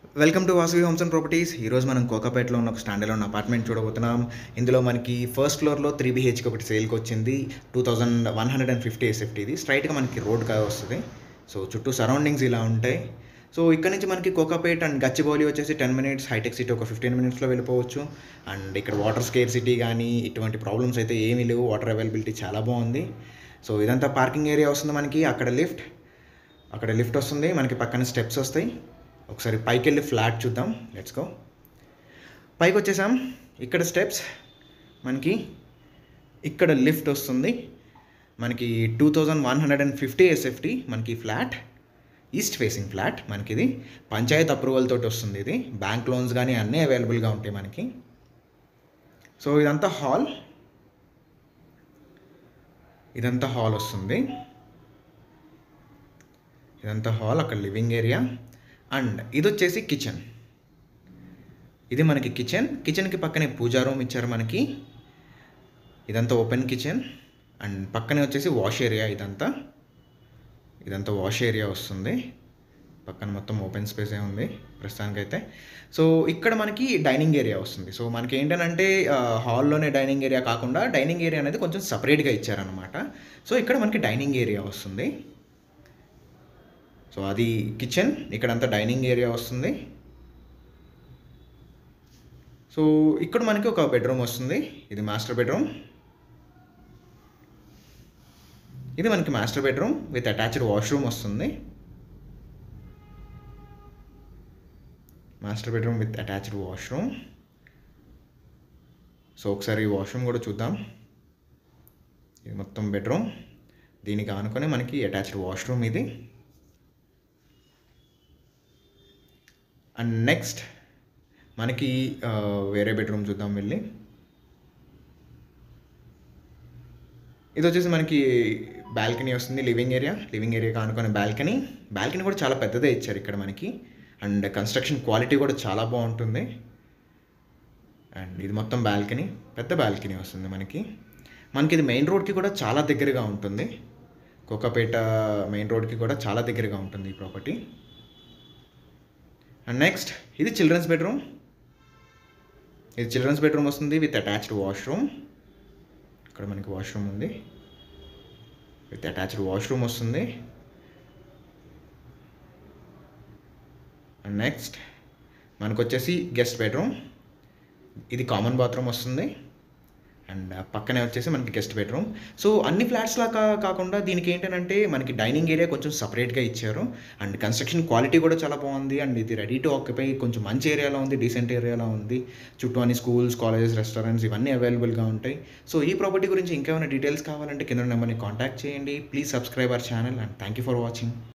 welcome to Vasavi homes and properties ఈరోజు మనం కోకాపేటలో ఉన్న ఒక స్టాండర్డ్ ఉన్న అపార్ట్మెంట్ చూడబోతున్నాం ఇందులో మనకి ఫస్ట్ ఫ్లోర్లో త్రీ బీహెచ్కి ఒకటి సేల్కి వచ్చింది two thousand one hundred and fifty SFT ఇది స్ట్రైట్గా మనకి రోడ్ కా వస్తుంది సో చుట్టూ సరౌండింగ్స్ ఇలా ఉంటాయి సో ఇక్కడ నుంచి మనకి కోకాపేట్ అండ్ గచ్చిబౌలి వచ్చేసి టెన్ మినిట్స్ హైటెక్ సిటీ ఒక ఫిఫ్టీన్ మినిట్స్లో వెళ్ళిపోవచ్చు అండ్ ఇక్కడ వాటర్ స్కేర్ సిటీ కానీ ఇటువంటి ప్రాబ్లమ్స్ అయితే ఏమీ లేవు వాటర్ అవైలబిలిటీ చాలా బాగుంది సో ఇదంతా పార్కింగ్ ఏరియా వస్తుంది మనకి అక్కడ లిఫ్ట్ అక్కడ లిఫ్ట్ వస్తుంది మనకి పక్కన స్టెప్స్ వస్తాయి ఒకసారి పైకి వెళ్ళి ఫ్లాట్ చూద్దాం లెట్స్ గో పైకి వచ్చేసాం ఇక్కడ స్టెప్స్ మనకి ఇక్కడ లిఫ్ట్ వస్తుంది మనకి two thousand one hundred and fifty SFT మనకి ఫ్లాట్ ఈస్ట్ ఫేసింగ్ ఫ్లాట్ మనకి ఇది పంచాయత్ అప్రూవల్ తోటి వస్తుంది ఇది బ్యాంక్ లోన్స్ కానీ అన్నీ అవైలబుల్గా ఉంటాయి మనకి సో ఇదంతా హాల్ ఇదంతా హాల్ వస్తుంది ఇదంతా హాల్ అక్కడ లివింగ్ ఏరియా అండ్ ఇది వచ్చేసి కిచెన్ ఇది మనకి కిచెన్ కిచెన్కి పక్కనే పూజా రూమ్ ఇచ్చారు మనకి ఇదంతా ఓపెన్ కిచెన్ అండ్ పక్కనే వచ్చేసి వాష్ ఏరియా ఇదంతా ఇదంతా వాష్ ఏరియా వస్తుంది పక్కన మొత్తం ఓపెన్ స్పేసే ఉంది ప్రస్తుతానికైతే సో ఇక్కడ మనకి డైనింగ్ ఏరియా వస్తుంది సో మనకి ఏంటంటే హాల్లోనే డైనింగ్ ఏరియా కాకుండా డైనింగ్ ఏరియా అనేది కొంచెం సపరేట్గా ఇచ్చారనమాట సో ఇక్కడ మనకి డైనింగ్ ఏరియా వస్తుంది సో అది కిచెన్ ఇక్కడంతా డైనింగ్ ఏరియా వస్తుంది సో ఇక్కడ మనకి ఒక బెడ్రూమ్ వస్తుంది ఇది మాస్టర్ బెడ్రూమ్ ఇది మనకి master bedroom with attached washroom వస్తుంది master bedroom with attached washroom so ఒకసారి ఈ వాష్రూమ్ కూడా చూద్దాం ఇది మొత్తం బెడ్రూమ్ దీనికి ఆనుకొని మనకి అటాచ్డ్ వాష్రూమ్ ఇది అండ్ నెక్స్ట్ మనకి ఆ, వేరే బెడ్రూమ్ చూద్దాం వెళ్ళి ఇది వచ్చేసి మనకి బాల్కనీ వస్తుంది లివింగ్ ఏరియా లివింగ్ ఏరియా కానుకొని బాల్కనీ బాల్కనీ కూడా చాలా పెద్దదే ఇచ్చారు ఇక్కడ మనకి అండ్ కన్స్ట్రక్షన్ క్వాలిటీ కూడా చాలా బాగుంటుంది అండ్ ఇది మొత్తం బాల్కనీ పెద్ద బాల్కనీ వస్తుంది మనకి మనకి ఇది మెయిన్ రోడ్కి కూడా చాలా దగ్గరగా ఉంటుంది కోకాపేట మెయిన్ రోడ్కి కూడా చాలా దగ్గరగా ఉంటుంది ఈ ప్రాపర్టీ అండ్ నెక్స్ట్ ఇది చిల్డ్రన్స్ బెడ్రూమ్ ఇది చిల్డ్రన్స్ బెడ్రూమ్ వస్తుంది విత్ అటాచ్డ్ వాష్రూమ్ ఇక్కడ మనకి వాష్రూమ్ ఉంది విత్ అటాచ్డ్ వాష్రూమ్ వస్తుంది అండ్ నెక్స్ట్ మనకు వచ్చేసి గెస్ట్ బెడ్రూమ్ ఇది కామన్ బాత్రూమ్ వస్తుంది అండ్ పక్కనే వచ్చేసి మనకి గెస్ట్ బెడ్రూమ్ సో అన్ని ఫ్లాట్స్ లాగా కాకుండా దీనికి ఏంటంటే మనకి డైనింగ్ ఏరియా కొంచెం సపరేట్గా ఇచ్చారు అండ్ కన్స్ట్రక్షన్ క్వాలిటీ కూడా చాలా బాగుంది అండ్ ఇది రెడీ టు ఆక్యుపై కొంచెం మంచి ఏరియాలో ఉంది డీసెంట్ ఏరియాలో ఉంది చుట్టూ అన్ని స్కూల్స్ కాలేజెస్ రెస్టారెంట్స్ ఇవన్నీ అవైలబుల్గా ఉంటాయి సో ఈ ప్రాపర్టీ గురించి ఇంకేమైనా డీటెయిల్స్ కావాలంటే కింద నెంబర్ని కాంటాక్ట్ చేయండి please subscribe our channel and thank you for watching